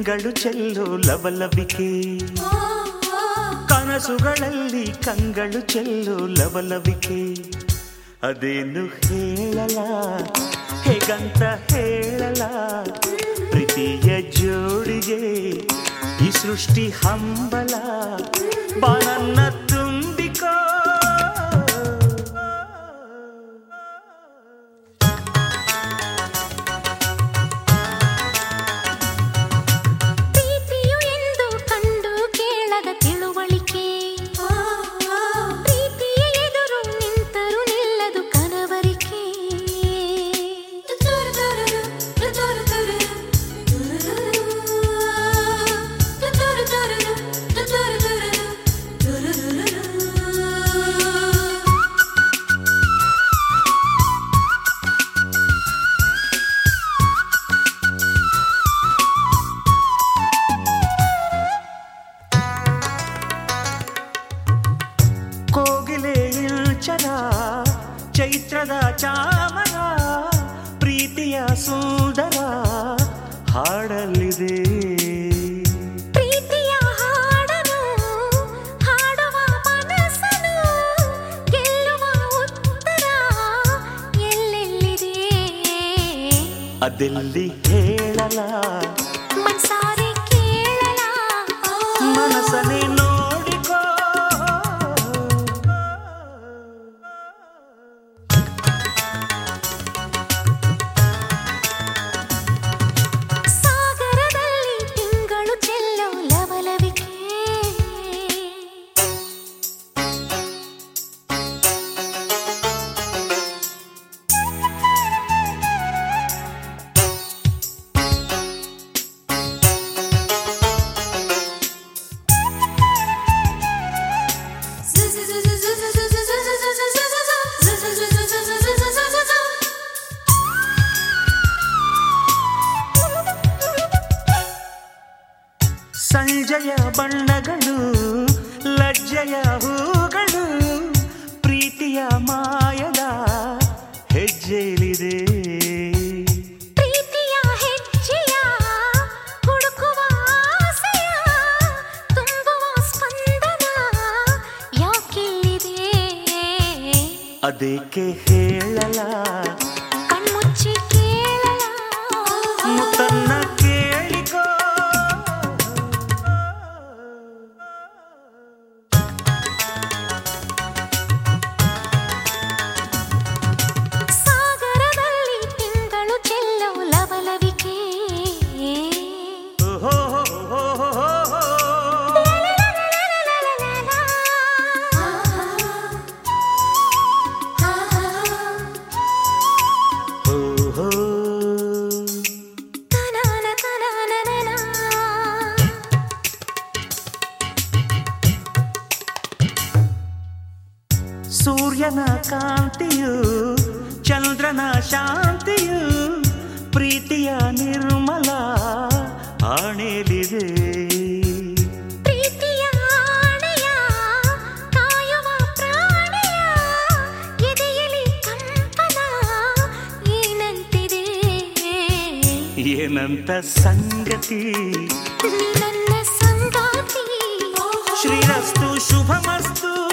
ತಿಂಗಳು ಚೆಲ್ಲು ಲವಲವಿಕೆ ಕನಸುಗಳಲ್ಲಿ ಕಂಗಳು ಚೆಲ್ಲು ಲವಲವಿಕೆ ಅದೇನು ಹೇಳಲ ಹೇಗಂತ ಹೇಳಲ ಪ್ರೀತಿಯ ಜೋಡಿಗೆ ಈ ಸೃಷ್ಟಿ ಹಂಬಲ ಬಾನನ್ನ ತುಂಬಿಕೋ ಪ್ರೀತಿಯು ಎಂದು ಕಂಡು ಕೇಳದ ತಿಳುವಳಿಕೆ ಪ್ರೀತಿಯ ಎದುರು ನಿಂತರು ನಿಲ್ಲದು ಕನವರಿಕೆ ಕೋಗಿಲೆ ಇಳ್ಚದ ಚೈತ್ರದ ಚಾಮರ ಪ್ರೀತಿಯ ಸುಂದರ ಹಾಡಲಿದೆ ಪ್ರೀತಿಯ ಹಾಡನು ಹಾಡುವ ಮನಸ್ಸನು ಗೆಲ್ಲುವ ಉತ್ತರ ಎಲ್ಲೆಲ್ಲಿದೆ ಅದೆಲ್ಲಿ ಹೇಳಲ ಮನ್ಸಾರೆ ಕೇಳಲ ಮನಸ್ಸನ್ನೇ ನೋಡಿಕೋ ಸಾಗರದಲ್ಲಿ ತಿಂಗಳು ಚೆಲ್ಲೋ ಲವಲವಿಕೆ ಸಂಜೆಯ ಬಣ್ಣಗಳು ಲಜ್ಜೆಯ ಹೂಗಳು ಪ್ರೀತಿಯ ಮಾಯದ ಹೆಜ್ಜೆಲಿದೆ ಪ್ರೀತಿಯ ಹೆಜ್ಜೆಯ ಹುಡುಕುವ ಆಸೆಯ ತುಂಬುವ ಸ್ಪಂದನ ಯಾಕಿಲ್ಲಿದೆ ಅದಕ್ಕೆ ಹೇಳಲ ಕಣ್ಮುಚ್ಚಿ ಕೇಳಲ ಮುತ್ತನ್ನ ಕೇಳಿಕೋ ಸಾಗರದಲ್ಲಿ ತಿಂಗಳು ಚೆಲ್ಲೋ ಲವಲವಿಕೆ ಓಹೋ ಹೋ ಹೋ ಹೋ ಹೋ. ಓಹೋ. ತನಾನ ತನಾನನನ. ಸೂರ್ಯನ ಕಾಂತಿಯು ಚಂದ್ರನ ಶಾಂತಿಯು ಪ್ರೀತಿಯ ನಿರ್ಮಲ ಆಣೆಲಿದೆ ಪ್ರೀತಿಯ ಆಣೆಯ ಕಾಯುವ ಪ್ರಾಣಿಯ ಎದೆಯಲ್ಲಿ ಕಂಪನ ಏನಂತಿದೆ ಏನಂತ ಸಂಗತಿ ನೀ ನನ್ನ ಸಂಗಾತಿ ಶ್ರೀರಸ್ತು ಶುಭಮಸ್ತು